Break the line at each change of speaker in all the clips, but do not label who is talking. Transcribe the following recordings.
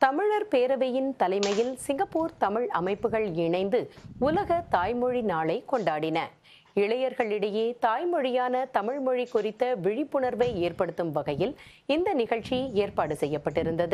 தமிழர் பேரவையின் தலைமையில் சிங்கப்பூர் தமிழ் அமைப்புகள் இணைந்து உலக தாய்மொழி நாளை கொண்டாடின இளையர்களிடையே தாய்மொழியான தமிழ் மொழி குறித்த விழிப்புணர்வை ஏற்படுத்தும் வகையில் இந்த நிகழ்ச்சி ஏற்பாடு செய்யப்பட்டிருந்தது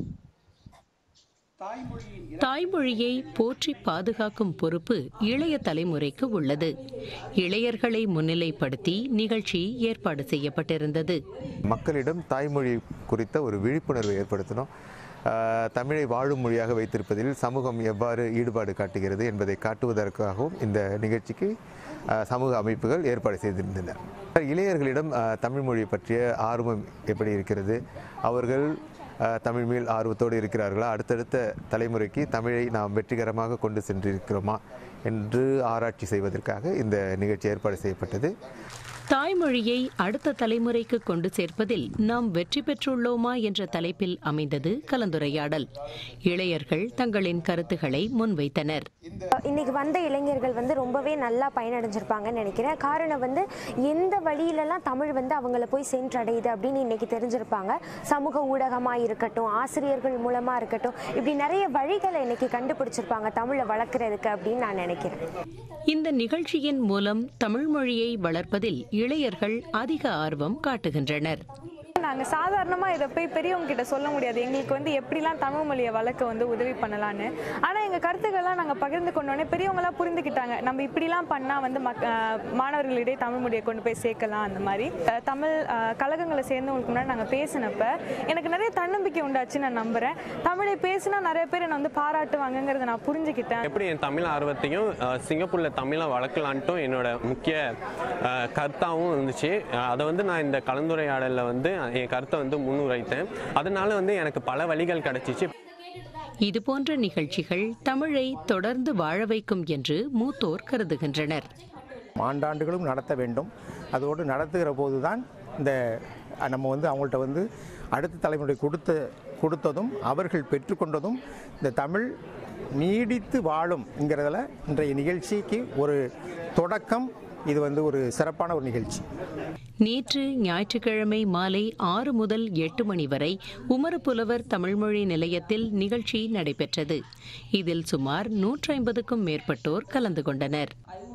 தாய்மொழியை போற்றி பாதுகாக்கும் பொறுப்பு இளைய தலைமுறைக்கு உள்ளது இளையர்களை முன்னிலைப்படுத்தி நிகழ்ச்சி ஏற்பாடு செய்யப்பட்டிருந்தது
மக்களிடம் தாய்மொழி குறித்த ஒரு விழிப்புணர்வை ஏற்படுத்தணும் ஆஹ் தமிழை வாழும் மொழியாக வைத்திருப்பதில் சமூகம் எவ்வாறு ஈடுபாடு காட்டுகிறது என்பதை காட்டுவதற்காகவும் இந்த நிகழ்ச்சிக்கு ஆஹ் சமூக அமைப்புகள் ஏற்பாடு செய்திருந்தன இளையர்களிடம் ஆஹ் தமிழ் மொழி பற்றிய ஆர்வம் எப்படி இருக்கிறது அவர்கள் ஆஹ் தமிழ் மேல் ஆர்வத்தோடு இருக்கிறார்களா அடுத்தடுத்த தலைமுறைக்கு தமிழை நாம் வெற்றிகரமாக கொண்டு சென்றிருக்கிறோமா என்று ஆராய்ச்சி செய்வதற்காக இந்த நிகழ்ச்சி ஏற்பாடு செய்யப்பட்டது
தாய்மொழியை அடுத்த தலைமுறைக்கு கொண்டு சேர்ப்பதில் நாம் வெற்றி பெற்றுள்ளோமா என்ற தலைப்பில் அமைந்தது கலந்துரையாடல் இளையர்கள் தங்களின் கருத்துக்களை முன்வைத்தனர்
இன்னைக்கு வந்த இளைஞர்கள் வந்து ரொம்பவே நல்லா பயனடைஞ்சிருப்பாங்கன்னு நினைக்கிறேன் காரணம் வந்து எந்த வழியிலலாம் தமிழ் வந்து அவங்கள போய் சென்றடையுது அப்படின்னு இன்னைக்கு தெரிஞ்சிருப்பாங்க சமூக ஊடகமாக இருக்கட்டும் ஆசிரியர்கள் மூலமாக இருக்கட்டும் இப்படி நிறைய வழிகளை இன்னைக்கு கண்டுபிடிச்சிருப்பாங்க தமிழை வளர்க்குறதுக்கு அப்படின்னு நான் நினைக்கிறேன்
இந்த நிகழ்ச்சியின் மூலம் தமிழ் மொழியை வளர்ப்பதில் இளையர்கள் அதிக ஆர்வம் காட்டுகின்றனர்
நாங்கள் சாதாரணமாக இதை போய் பெரியவங்க கிட்ட சொல்ல முடியாது எங்களுக்கு வந்து எப்படிலாம் தமிழ் மொழியை வளர்க்க வந்து உதவி பண்ணலான்னு ஆனால் எங்கள் கருத்துக்கள்லாம் நாங்கள் பகிர்ந்து கொண்டோடனே பெரியவங்களாம் புரிந்துக்கிட்டாங்க நம்ம இப்படிலாம் பண்ணால் வந்து மக் அஹ் மாணவர்களிடையே தமிழ் மொழியை கொண்டு போய் சேர்க்கலாம் அந்த மாதிரி அஹ் தமிழ் அஹ் கழகங்களை சேர்ந்தவங்களுக்கு முன்னாடி நாங்கள் பேசினப்ப எனக்கு நிறைய தன்னம்பிக்கை உண்டாச்சு நான் நம்புகிறேன் தமிழை பேசினா நிறைய பேர் என்னை வந்து பாராட்டுவாங்கங்கிறத நான் புரிஞ்சுக்கிட்டேன்
எப்படி என் தமிழ் ஆர்வத்தையும் அஹ், சிங்கப்பூர்ல தமிழை வளர்க்கலான்ட்டும் என்னோட முக்கிய அஹ், கருத்தாவும் இருந்துச்சு அஹ், அதை வந்து நான் இந்த கலந்துரையாடலில் வந்து என் கருத்தை வந்து முன்னுரைத்தேன் அதனால வந்து எனக்கு பல வழிகள் கிடைச்சிச்சு
இதுபோன்ற நிகழ்ச்சிகள் தமிழை தொடர்ந்து வாழ வைக்கும் என்று மூத்தோர் கருதுகின்றனர்
ஆண்டாண்டுகளும் நடத்த வேண்டும் அதோடு நடத்துகிற போது தான் இந்த அஹ், நம்ம வந்து அவங்கள்ட்ட வந்து அடுத்த தலைமுறை கொடுத்த கொடுத்ததும் அவர்கள் பெற்றுக்கொண்டதும் இந்த தமிழ் நீடித்து வாழும்ங்கிறதுல இன்றைய நிகழ்ச்சிக்கு ஒரு தொடக்கம் இது வந்து ஒரு சிறப்பான ஒரு நிகழ்ச்சி
நேற்று ஞாயிற்றுக்கிழமை மாலை ஆறு முதல் எட்டு மணி வரை உமரப்புலவர் தமிழ்மொழி நிலையத்தில் நிகழ்ச்சி நடைபெற்றது இதில் சுமார் நூற்றி ஐம்பதுக்கும் மேற்பட்டோர் கலந்து கொண்டனர்